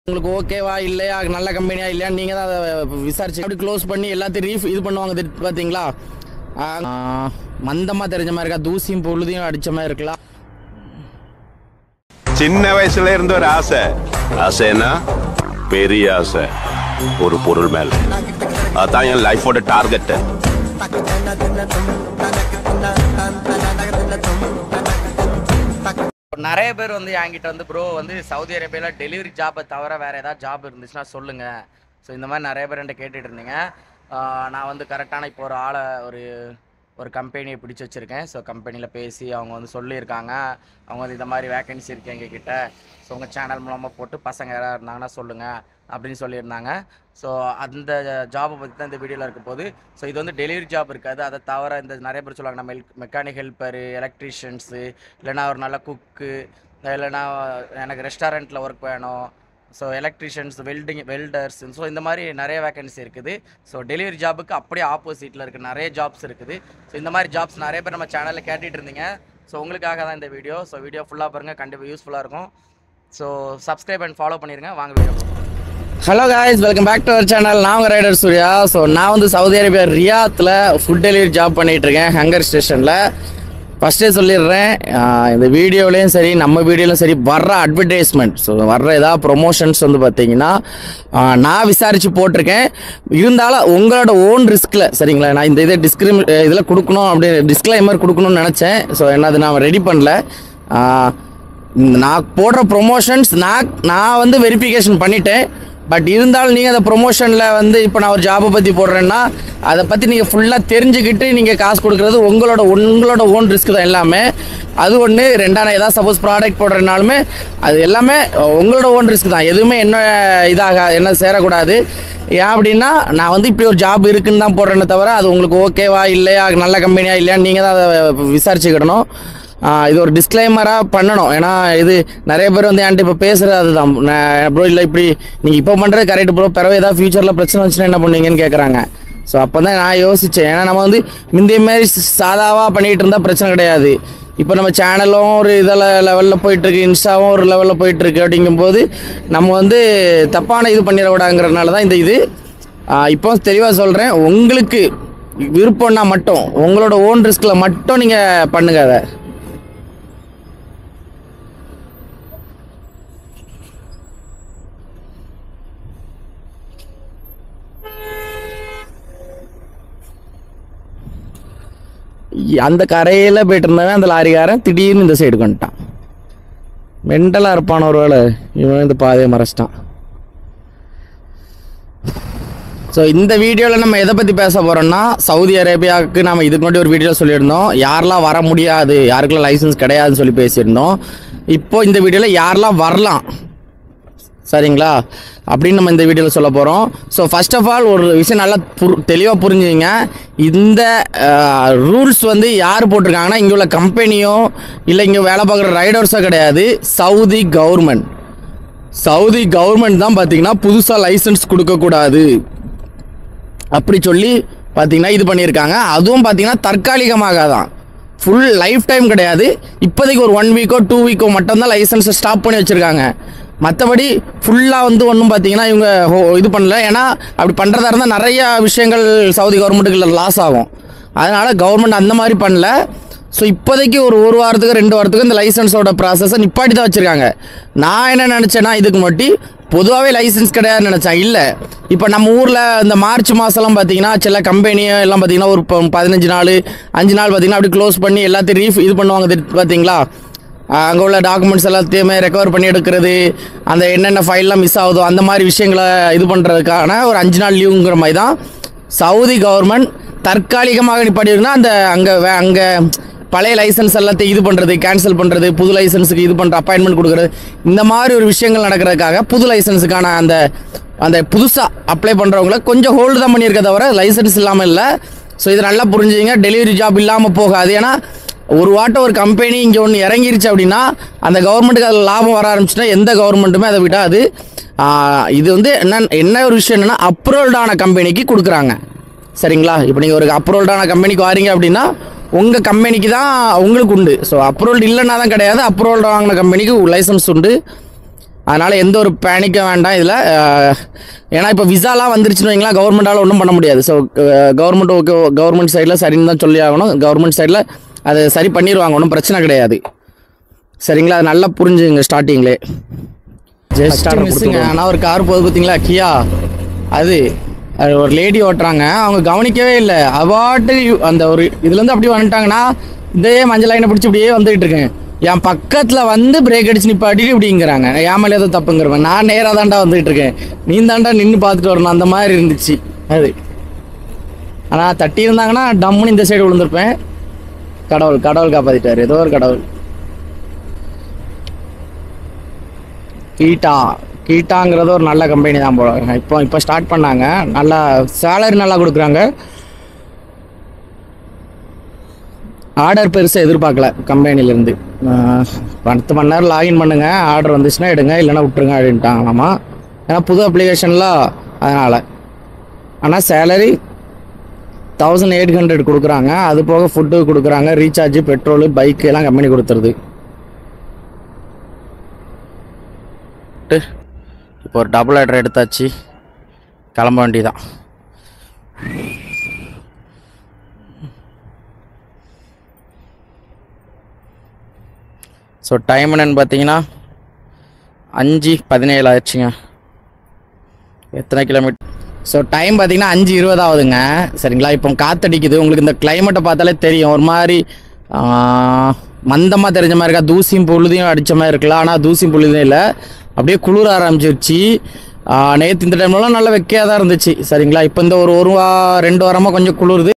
உங்களுக்கு ஓகேவா இல்லையா நல்ல கம்பெனியா இல்லையா நீங்கள் தான் அதை விசாரிச்சு அப்படி க்ளோஸ் பண்ணி எல்லாத்தையும் ரீஃப் இது பண்ணுவாங்க தெரியுது பார்த்தீங்களா மந்தமாக தெரிஞ்ச மாதிரி இருக்கா தூசியும் பொழுதையும் அடித்த மாதிரி இருக்கலாம் சின்ன வயசுல இருந்த ஒரு ஆசை ஆசைன்னா பெரிய ஆசை ஒரு பொருள் மேல அதான் என் லைஃபோட டார்கெட் நிறைய பேர் வந்து என்கிட்ட வந்து ப்ரோ வந்து சவுதி அரேபியாவில் டெலிவரி ஜாப்பை தவிர வேறு ஏதாவது ஜாப் இருந்துச்சுன்னா சொல்லுங்கள் ஸோ இந்த மாதிரி நிறைய பேர் என்கிட்ட கேட்டுட்டு இருந்தீங்க ஆஹ் நான் வந்து கரெக்டான இப்போ ஒரு ஆளை ஒரு ஒரு கம்பெனியை பிடிச்சி வச்சுருக்கேன் ஸோ கம்பெனியில் பேசி அவங்க வந்து சொல்லியிருக்காங்க அவங்க வந்து இந்த மாதிரி வேகன்சி இருக்கு எங்ககிட்ட ஸோ உங்கள் சேனல் மூலமாக போட்டு பசங்க யாராவது இருந்தாங்கன்னா சொல்லுங்கள் அப்படின்னு சொல்லியிருந்தாங்க ஸோ அந்த ஜாபை பற்றி தான் இந்த வீடியோவில் இருக்க போது ஸோ இது வந்து டெலிவரி ஜாப் இருக்காது அதை தவிர இந்த நிறைய பேர் சொல்லுவாங்க நம்ம மெக்கானிக் ஹெல்ப்பரு எலக்ட்ரீஷியன்ஸு இல்லைனா ஒரு நல்ல குக்கு இல்லைனா எனக்கு ரெஸ்டாரண்ட்டில் ஒர்க் வேணும் so electricians welding welders so இந்த மாதிரி நிறைய வேகன்சி இருக்குது ஸோ டெலிவரி ஜாபுக்கு அப்படியே ஆப்போசிட்டில் இருக்குது நிறைய ஜாப்ஸ் இருக்குது ஸோ இந்த மாதிரி ஜாப்ஸ் நிறைய பேர் நம்ம சேனலில் கேட்டுட்டு இருந்தீங்க ஸோ உங்களுக்காக தான் இந்த வீடியோ ஸோ வீடியோ ஃபுல்லாக பாருங்கள் கண்டிப்பாக யூஸ்ஃபுல்லாக இருக்கும் ஸோ சப்ஸ்கிரைப் அண்ட் ஃபாலோ பண்ணிடுங்க வாங்க video hello guys welcome back to our channel நான் உங்கள் ரைடர் சூர்யா ஸோ நான் வந்து சவுதி அரேபியா ரியாத்தில் ஃபுட் டெலிவரி ஜாப் பண்ணிகிட்டு இருக்கேன் ஹங்கர் ஸ்டேஷனில் ஃபஸ்ட்டே சொல்லிடுறேன் ஆஹ் இந்த வீடியோலையும் சரி நம்ம வீடியோலையும் சரி வர்ற அட்வர்டைஸ்மெண்ட் ஸோ வர்ற ஏதாவது ப்ரொமோஷன்ஸ் வந்து பார்த்தீங்கன்னா ஆஹ் நான் விசாரித்து போட்டிருக்கேன் இருந்தாலும் உங்களோட ஓன் ரிஸ்கில் சரிங்களா நான் இந்த இதை டிஸ்கிரிம் இதில் கொடுக்கணும் அப்படி டிஸ்க்ளைமர் கொடுக்கணும்னு நினச்சேன் ஸோ என்னது நான் ரெடி பண்ணல ஆஹ் நான் போடுற ப்ரொமோஷன்ஸ் நான் நான் வந்து வெரிஃபிகேஷன் பண்ணிட்டேன் பட் இருந்தாலும் நீங்கள் அந்த ப்ரொமோஷனில் வந்து இப்போ நான் ஒரு ஜாபை பற்றி போடுறேன்னா அதை பற்றி நீங்கள் ஃபுல்லாக தெரிஞ்சுக்கிட்டு நீங்கள் காசு கொடுக்குறது உங்களோட உங்களோட ஓன் ரிஸ்க் தான் எல்லாமே அது ஒன்று ரெண்டாவது ஏதாவது சப்போஸ் ப்ராடக்ட் போடுறதுனாலுமே அது எல்லாமே உங்களோட ஓன் ரிஸ்க் தான் எதுவுமே என்ன இதாக என்ன சேரக்கூடாது ஏன் அப்படின்னா நான் வந்து இப்படி ஒரு ஜாப் இருக்குன்னு தான் போடுறேனே தவிர அது உங்களுக்கு ஓகேவா இல்லையா நல்ல கம்பெனியா இல்லையான்னு நீங்கள் தான் அதை விசாரிச்சுக்கிடணும் ஆஹ் இது ஒரு டிஸ்க்ளைமராக பண்ணணும் ஏன்னா இது நிறைய பேர் வந்து என்கிட்ட இப்போ பேசுகிறது அதுதான் ப்ரோ இல்லை இப்படி நீங்கள் இப்போ பண்ணுறது கரெக்ட் ப்ரோ பிறகு ஏதாவது ஃபியூச்சரில் பிரச்சனை வந்துச்சுன்னா என்ன பண்ணுவீங்கன்னு கேட்குறாங்க ஸோ அப்போ தான் நான் யோசித்தேன் ஏன்னா நம்ம வந்து முந்தைய மாதிரி சாதாவாக பண்ணிகிட்டு இருந்தால் பிரச்சனை கிடையாது இப்போ நம்ம சேனலும் ஒரு இதில் லெவலில் போயிட்டுருக்கு இன்ஸ்டாவும் ஒரு லெவலில் போயிட்டுருக்கு அப்படிங்கும்போது நம்ம வந்து தப்பான இது பண்ணிடக்கூடாதுங்கிறதுனால தான் இந்த இது ஆஹ் இப்போ தெளிவாக சொல்கிறேன் உங்களுக்கு விருப்பம்னா மட்டும் உங்களோட ஓன் ரிஸ்கில் மட்டும் நீங்கள் பண்ணுங்க அதை அந்த கரையில் போயிட்டு இருந்தவன் அந்த லாரிக்காரன் திடீர்னு இந்த சைடு வந்துட்டான் மென்டலாக இருப்பான் ஒரு வேளை இவன் இந்த பாதையை மறைச்சிட்டான் ஸோ இந்த வீடியோவில் நம்ம எதை பற்றி பேச போகிறோம்னா சவுதி அரேபியாவுக்கு நம்ம இதுக்கு முன்னாடி ஒரு வீடியோ சொல்லியிருந்தோம் யாரெல்லாம் வர முடியாது யாருக்கெல்லாம் லைசன்ஸ் கிடையாதுன்னு சொல்லி பேசியிருந்தோம் இப்போ இந்த வீடியோவில் யாரெல்லாம் வரலாம் சரிங்களா அப்படின்னு நம்ம இந்த வீடியோவில் சொல்ல போகிறோம் ஸோ ஃபர்ஸ்ட் ஆஃப் ஆல் ஒரு விஷயம் நல்லா புரு தெளிவாக புரிஞ்சுங்க இந்த ரூல்ஸ் வந்து யார் போட்டிருக்காங்கன்னா இங்கே உள்ள கம்பெனியோ இல்லை இங்கே வேலை பார்க்குற ரைடர்ஸோ கிடையாது சவுதி கவர்மெண்ட் சவுதி கவர்மெண்ட் தான் பார்த்தீங்கன்னா புதுசாக லைசன்ஸ் கொடுக்கக்கூடாது அப்படி சொல்லி பார்த்தீங்கன்னா இது பண்ணியிருக்காங்க அதுவும் பார்த்தீங்கன்னா தற்காலிகமாக தான் ஃபுல் லைஃப் டைம் கிடையாது இப்போதைக்கு ஒரு ஒன் வீக்கோ டூ வீக்கோ மட்டும்தான் லைசன்ஸை ஸ்டாப் பண்ணி வச்சுருக்காங்க மற்றபடி ஃபுல்லாக வந்து ஒன்றும் பார்த்தீங்கன்னா இவங்க ஹோ- இது பண்ணல ஏன்னா அப்படி பண்ணுறதா இருந்தால் நிறைய விஷயங்கள் சவுதி கவர்மெண்ட்டுக்கு லாஸ் ஆகும் அதனால் கவர்மெண்ட் அந்த மாதிரி பண்ணல ஸோ இப்போதைக்கு ஒரு ஒரு வாரத்துக்கு ரெண்டு வாரத்துக்கு இந்த லைசன்ஸோட ப்ராசஸை நிப்பாட்டி தான் வச்சுருக்காங்க நான் என்ன நினச்சேன்னா இதுக்கு மட்டி பொதுவாகவே லைசன்ஸ் கிடையாதுன்னு நினச்சேன் இல்லை இப்போ நம்ம ஊரில் இந்த மார்ச் மாதம்லாம் பார்த்தீங்கன்னா சில கம்பெனி எல்லாம் பார்த்தீங்கன்னா ஒரு ப- பதினஞ்சு நாள் அஞ்சு நாள் பார்த்தீங்கன்னா அப்படி க்ளோஸ் பண்ணி எல்லாத்தையும் ரீஃப் இது பண்ணுவாங்க தெரியுது பார்த்தீங்களா அங்கே உள்ள டாக்குமெண்ட்ஸ் எல்லாத்தையுமே ரெக்கவர் பண்ணி எடுக்கிறது அந்த என்னென்ன ஃபைல்லாம் மிஸ் ஆகுதோ அந்த மாதிரி விஷயங்களை இது பண்ணுறதுக்கான ஒரு அஞ்சு நாள் லீவுங்கிற மாதிரி தான் சவுதி கவர்மெண்ட் தற்காலிகமாக நிப்பாட்டிருக்குன்னா அந்த அங்கே அங்கே பழைய லைசன்ஸ் எல்லாத்தையும் இது பண்ணுறது கேன்சல் பண்ணுறது புது லைசன்ஸுக்கு இது பண்ணுற அப்பாயின்மெண்ட் கொடுக்குறது இந்த மாதிரி ஒரு விஷயங்கள் நடக்கிறதுக்காக புது லைசன்ஸுக்கான அந்த அந்த புதுசாக அப்ளை பண்ணுறவங்கள கொஞ்சம் ஹோல்டு தான் பண்ணியிருக்க தவிர லைசன்ஸ் இல்லாமல் இல்லை ஸோ இது நல்லா புரிஞ்சுங்க டெலிவரி ஜாப் இல்லாமல் போகாது ஏன்னா ஒரு வாட்டம் ஒரு கம்பெனி இங்கே ஒன்று இறங்கிருச்சு அப்படின்னா அந்த கவர்மெண்ட்டுக்கு அதில் லாபம் வர ஆரம்பிச்சுன்னா எந்த கவர்மெண்ட்டுமே அதை விடாது ஆஹ் இது வந்து என்ன என்ன ஒரு விஷயம் என்னென்னா அப்ரூவல்டான கம்பெனிக்கு கொடுக்குறாங்க சரிங்களா இப்போ நீங்கள் ஒரு அப்ரூவல்டான கம்பெனிக்கு வாரீங்க அப்படின்னா உங்கள் கம்பெனிக்கு தான் உங்களுக்கு உண்டு ஸோ அப்ரூவல் இல்லைன்னா தான் கிடையாது அப்ரூவல் வாங்கின கம்பெனிக்கு லைசன்ஸ் உண்டு அதனால் எந்த ஒரு பேனிக்கும் வேண்டாம் இதில் ஏன்னா இப்போ விசாலாம் வந்துருச்சுன்னு வைங்களா கவர்மெண்டால் ஒன்றும் பண்ண முடியாது ஸோ கவர்மெண்ட் ஓகே கவர்மெண்ட் சைடில் சரின்னு தான் சொல்லி ஆகணும் கவர்மெண்ட் சைடில் அதை சரி பண்ணிடுவாங்க ஒன்றும் பிரச்சனை கிடையாது சரிங்களா அது நல்லா புரிஞ்சுங்க ஸ்டார்டிங்லே ஜஸ்ட் மிஸ்ஸுங்க ஆனால் ஒரு கார் போகுது பார்த்தீங்களா கியா அது அது ஒரு லேடி ஓட்டுறாங்க அவங்க கவனிக்கவே இல்லை அவாட்டு அந்த ஒரு இதுலேருந்து அப்படியே வந்துட்டாங்கன்னா இதே மஞ்சள் லைனை பிடிச்சி இப்படியே வந்துகிட்டு இருக்கேன் என் பக்கத்தில் வந்து பிரேக் அடிச்சு நிப்பாட்டிட்டு இப்படிங்கிறாங்க என் மேலே ஏதோ தப்புங்கிறவன் நான் நேராக தாண்டா வந்துகிட்டு இருக்கேன் நீ தாண்டா நின்று பார்த்துட்டு வரணும் அந்த மாதிரி இருந்துச்சு அது ஆனால் தட்டி இருந்தாங்கன்னா டம்முன்னு இந்த சைடு விழுந்திருப்பேன் கடவுள் கடவுள் காப்பாற்றிட்டார் ஏதோ ஒரு கடவுள் கீட்டா கீட்டாங்கிறது ஒரு நல்ல கம்பெனி தான் போல இப்போ இப்போ ஸ்டார்ட் பண்ணாங்க நல்லா சேலரி நல்லா கொடுக்குறாங்க ஆர்டர் பெருசாக எதிர்பார்க்கல கம்பெனிலேருந்து பத்து மணி நேரம் லாகின் பண்ணுங்க ஆர்டர் வந்துச்சுன்னா எடுங்க இல்லைன்னா விட்டுருங்க அப்படின்ட்டாங்களாமா ஏன்னா புது அப்ளிகேஷனில் அதனால் ஆனால் சேலரி தௌசண்ட் எயிட் ஹண்ட்ரட் கொடுக்குறாங்க அது போக ஃபுட்டு கொடுக்குறாங்க ரீசார்ஜ் பெட்ரோலு பைக்கு எல்லாம் கம்பெனி கொடுத்துருது இப்போ ஒரு டபுள் ஆர்டர் எடுத்தாச்சு கிளம்ப வேண்டியதான் ஸோ டைம் என்னன்னு பார்த்தீங்கன்னா அஞ்சு பதினேழு ஆயிடுச்சுங்க எத்தனை கிலோமீட்டர் ஸோ டைம் பார்த்தீங்கன்னா அஞ்சு இருபது ஆகுதுங்க சரிங்களா இப்போ காத்தடிக்குது உங்களுக்கு இந்த கிளைமேட்டை பார்த்தாலே தெரியும் ஒரு மாதிரி மந்தமாக தெரிஞ்ச மாதிரி இருக்கா தூசியும் புழுதியும் அடித்த மாதிரி இருக்கலாம் ஆனால் தூசியும் புழுதியும் இல்லை அப்படியே குளிர ஆரம்பிச்சிருச்சு நேற்று இந்த டைம்லலாம் நல்லா வெக்கையாக தான் இருந்துச்சு சரிங்களா இப்போ இந்த ஒரு ஒரு வா ரெண்டு வாரமாக கொஞ்சம் குளிருது